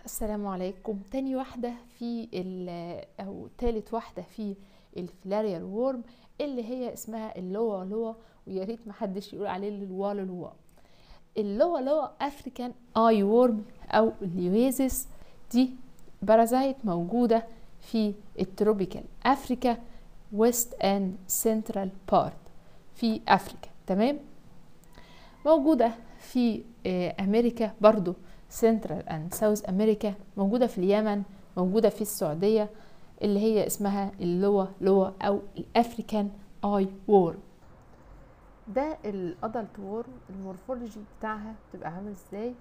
السلام عليكم تاني واحدة في ال- أو تالت واحدة في الفلاريال وورم اللي هي اسمها اللوا لوا ويا ريت محدش يقول عليه الوا لوا اللوا لوا افريكان اي وورم او اليويزيس دي بارازايت موجودة في التروبيكال افريكا ويست اند سنترال بارت في افريكا تمام موجودة في آه، امريكا برضو سنترال اند ساوث امريكا موجوده في اليمن موجوده في السعوديه اللي هي اسمها اللوا لوا او الافريكان اي وورم ده الادلت وورم المورفولوجي بتاعها بتبقى عامل ازاي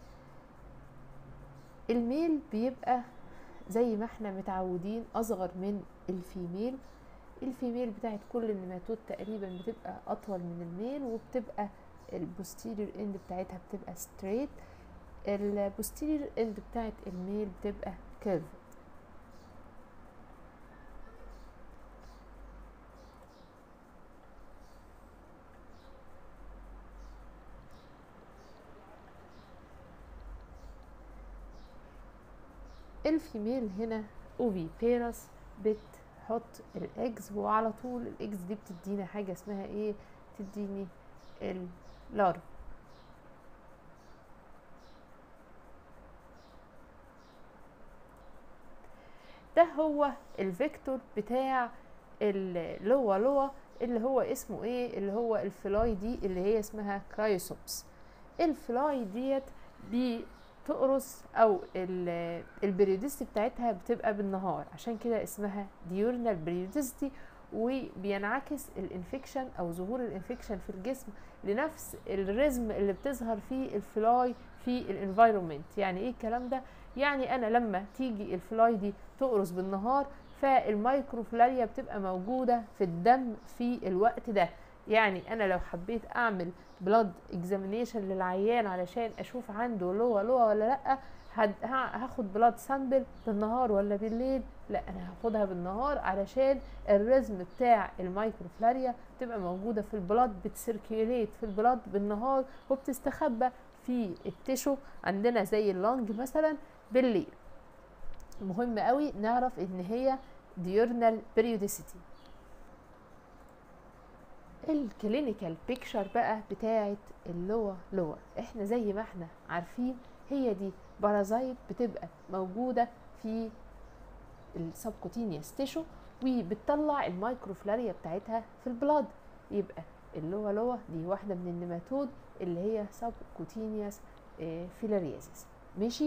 الميل بيبقى زي ما احنا متعودين اصغر من الفيميل الفيميل بتاعت كل النماتود تقريبا بتبقى اطول من الميل وبتبقى البوستيريور اند بتاعتها بتبقى ستريت البوستيريور اند بتاعت الميل بتبقى كيرف الفيميل هنا اوفي بيرس بتحط الاجز وعلى طول الاجز دي بتدينا حاجه اسمها ايه تديني اللارف ده هو الفيكتور بتاع اللوا لوا اللي هو اسمه ايه اللي هو الفلاي دي اللي هي اسمها كرايوسوبس الفلاي ديت بتقرص او البريودستي بتاعتها بتبقى بالنهار عشان كده اسمها ديورنال بريودستي وبينعكس الانفكشن او ظهور الانفكشن في الجسم لنفس الرزم اللي بتظهر فيه الفلاي في الانفايرومنت يعني ايه الكلام ده يعني انا لما تيجي الفلاي دي تقرص بالنهار فالمايكروفلاريا بتبقى موجودة في الدم في الوقت ده يعني انا لو حبيت اعمل بلاد اكزامينيشن للعيان علشان اشوف عنده لوا لوا ولا لا هد- ه- هاخد بلاد سامبل بالنهار ولا بالليل لا انا هاخدها بالنهار علشان الرزم بتاع المايكروفلاريا بتبقى موجودة في البلاد بتسيركيوليت في البلاد بالنهار وبتستخبى في التشو عندنا زي اللنج مثلا بالليل مهم قوي نعرف ان هي diurnal periodicity الكلينيكال بيكتشر بقى بتاعت اللوا لوا احنا زي ما احنا عارفين هي دي بارازايت بتبقى موجودة في السبكوتينيوس تيشو وبتطلع المايكروفلاريا بتاعتها في البلاد يبقى اللوا لوا دي واحدة من النماتود اللي هي سبكوتينيوس فيلاريازيس ماشي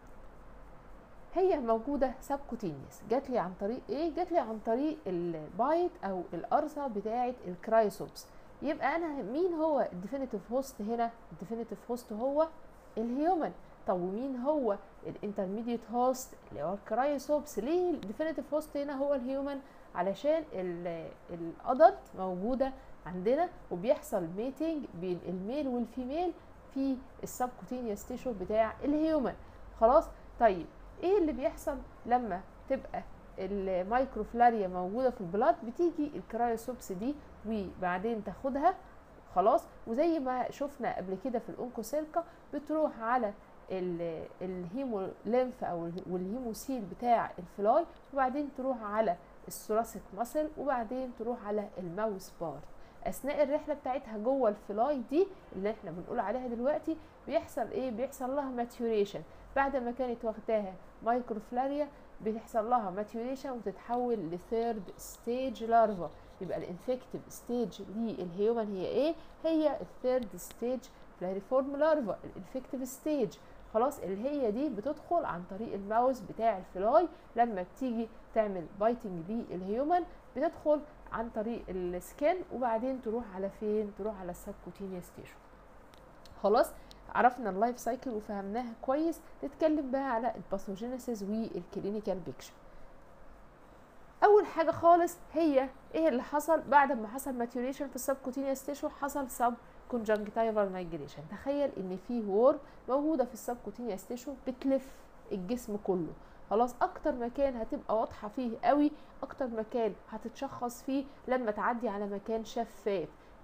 هي موجودة سبكوتينيوس جات لي عن طريق ايه جات لي عن طريق البايت او القرصة بتاعة الكرايسوبس يبقى انا مين هو الديفينيتيف هوست هنا الديفينيتيف هوست هو الهيومن طب ومين هو الانترميديت هوست اللي هو الكرايسوبس ليه الديفينيتيف هوست هنا هو الهيومن علشان الادلت موجودة عندنا وبيحصل ميتنج بين الميل والفيميل في السبكوتينيوس تيشو بتاع الهيومن خلاص طيب ايه اللي بيحصل لما تبقى المايكروفلاريا موجوده في البلاد بتيجي الكرايوسوبس دي وبعدين تاخدها خلاص وزي ما شفنا قبل كده في الاونكوسيلكا بتروح على ال- الهيمو ليمف او ال- والهيموسيل بتاع الفلاي وبعدين تروح على الثوراسيك ماسل وبعدين تروح على الماوس بارت اثناء الرحله بتاعتها جوه الفلاي دي اللي احنا بنقول عليها دلوقتي بيحصل ايه بيحصل لها ماتيوريشن بعد ما كانت واخداها مايكروفلاريا بيحصل لها ماتيوريشن وتتحول لثيرد ستيج لارفا يبقى الانفكتيف ستيج للهيومن هي ايه هي الثيرد ستيج فلاريفورم لارفا الانفكتيف ستيج خلاص اللي هي دي بتدخل عن طريق الماوس بتاع الفلاي لما بتيجي تعمل بايتنج للهيومن بتدخل عن طريق السكن وبعدين تروح على فين تروح على السبكوتينيوس تيشو خلاص عرفنا اللايف سايكل وفهمناها كويس نتكلم بقى على الباثوجينيسيس والكلينيكال بيكشر اول حاجه خالص هي ايه اللي حصل بعد ما حصل ماتيوريشن في السبكوتينيوس تيشو حصل سب كونجنكتيفال مايجريشن تخيل ان في وورم موجوده في السبكوتينيوس تيشو بتلف الجسم كله خلاص اكتر مكان هتبقى واضحه فيه قوي اكتر مكان هتتشخص فيه لما تعدي على مكان شفاف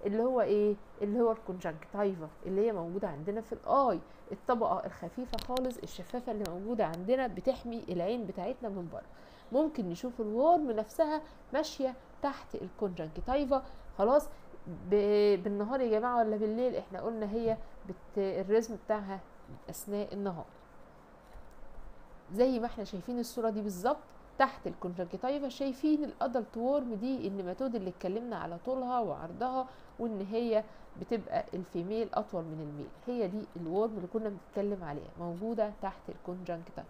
اللي هو ايه اللي هو الكونجنكتيفا اللي هي موجوده عندنا في الاي الطبقه الخفيفه خالص الشفافه اللي موجوده عندنا بتحمي العين بتاعتنا من بره ممكن نشوف الورم نفسها ماشيه تحت الكونجنكتيفا خلاص ب- بالنهار يا جماعه ولا بالليل احنا قلنا هي بت... الرزم بتاعها اثناء النهار زي ما احنا شايفين الصوره دي بالظبط تحت الكونجنكتيفا شايفين الادلت وورم دي النماتود اللي اتكلمنا على طولها وعرضها وان هي بتبقى الفيميل اطول من الميل هي دي الورم اللي كنا بنتكلم عليها موجوده تحت الكونجنكتيفا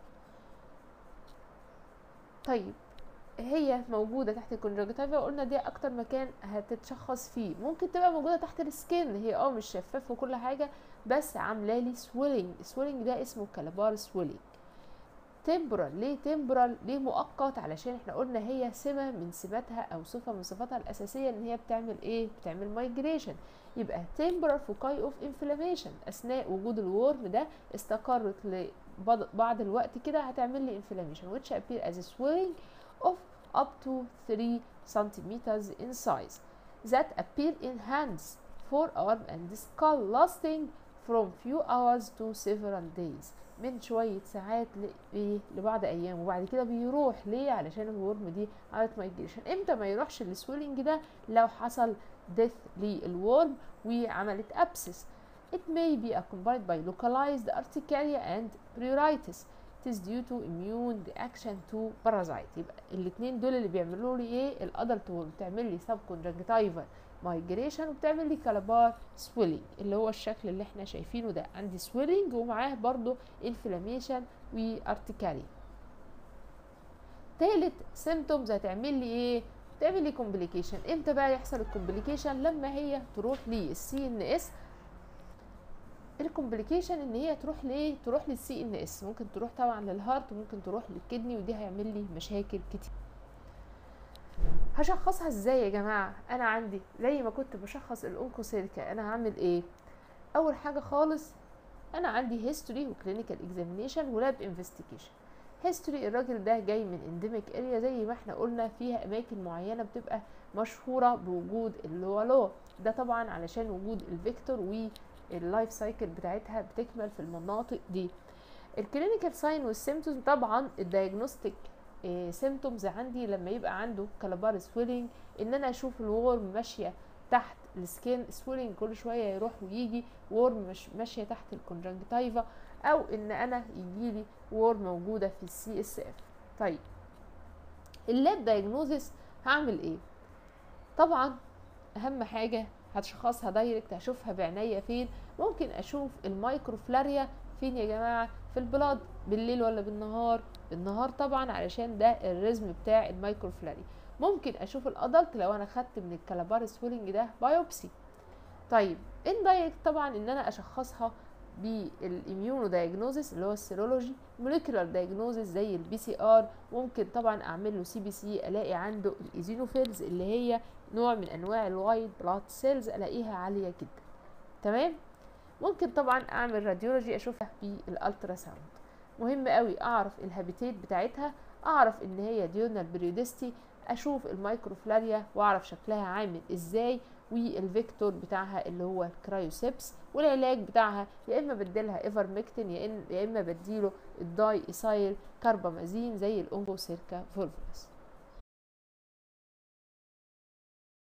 طيب هي موجودة تحت الكونجنكتيفا قلنا دي أكتر مكان هتتشخص فيه ممكن تبقى موجودة تحت السكين هي اه مش شفاف وكل حاجة بس عاملالي سويلنج سويلنج ده اسمه كالبار سويلنج تمبرال ليه تمبرال ليه مؤقت علشان احنا قلنا هي سمة من سماتها او صفة من صفاتها الاساسية ان هي بتعمل ايه بتعمل مايجريشن يبقى تمبرال فوكاي اوف انفلاميشن اثناء وجود الورم ده استقرت لبعض الوقت كده هتعمل لي انفلاميشن which appear as a swelling of up to 3 centimeters in size that appear in hands forearm and skull lasting from few hours to several days من شوية ساعات ل- لبعض أيام وبعد كده بيروح ليه علشان الورم دي عملت مايجريشن امتى ما يروحش السويلنج ده لو حصل ديث للورم وعملت ابسس It may be accompanied by localized urticaria and pruritus. It is due to immune reaction to parasite. يبقى الاتنين دول اللي بيعملوا لي ايه الادلت وورم بتعمل لي subconjunctival migration وبتعمل لي كالبار swelling اللي هو الشكل اللي احنا شايفينه ده عندي swelling ومعاه برضو inflammation وارتكاريا تالت symptoms هتعمل لي ايه تعمل لي complication امتى بقى يحصل الكومبليكيشن لما هي تروح للسي ان اس الكومبليكيشن ان هي تروح ليه تروح للسي ان اس ممكن تروح طبعا للهارت وممكن تروح للكدني ودي هيعمل لي مشاكل كتير هشخصها ازاي يا جماعه انا عندي زي ما كنت بشخص الاونكوسيركا انا هعمل ايه اول حاجه خالص انا عندي هيستوري وكلينيكال اكزامينيشن ولاب انفستيجيشن هيستوري الراجل ده جاي من انديميك اريا زي ما احنا قلنا فيها اماكن معينه بتبقى مشهوره بوجود اللي هو لو ده طبعا علشان وجود الفيكتور واللايف سايكل بتاعتها بتكمل في المناطق دي الكلينيكال ساين والسيمتومز طبعا الدايجنوستيك سيمتومز عندي لما يبقى عنده كالابار سويلنج ان انا اشوف الورم ماشيه تحت السكين سويلنج كل شويه يروح ويجي وورم مش ماشيه تحت الكونجنكتيفا او ان انا يجيلي وورم موجوده في السي اس اف طيب اللاب دايجنوزس هعمل ايه طبعا اهم حاجه هتشخصها دايركت هشوفها بعينيا فين ممكن اشوف المايكروفلاريا فين يا جماعه في البلاد بالليل ولا بالنهار بالنهار طبعا علشان ده الرزم بتاع المايكروفلاري ممكن اشوف الادلت لو انا خدت من الكالابار سويلنج ده بايوبسي طيب اندايركت طبعا ان انا اشخصها بالاميونو دايجنوزس اللي هو السيرولوجي موليكولار دايجنوزس زي البي سي ار ممكن طبعا اعمل له سي بي سي الاقي عنده الايزينوفيلز اللي هي نوع من انواع الوايت بلاد سيلز الاقيها عاليه جدا تمام ممكن طبعا اعمل راديولوجي اشوفها بالالترا ساوند مهم قوي اعرف الهابيتيت بتاعتها اعرف ان هي ديونال بريودستي اشوف المايكروفلاريا واعرف شكلها عامل ازاي والفيكتور بتاعها اللي هو الكرايوسيبس والعلاج بتاعها يا اما بديلها ايفرمكتين يا اما بديله الداي ايسايل كاربامازين زي الاونكوسيركا فولفولس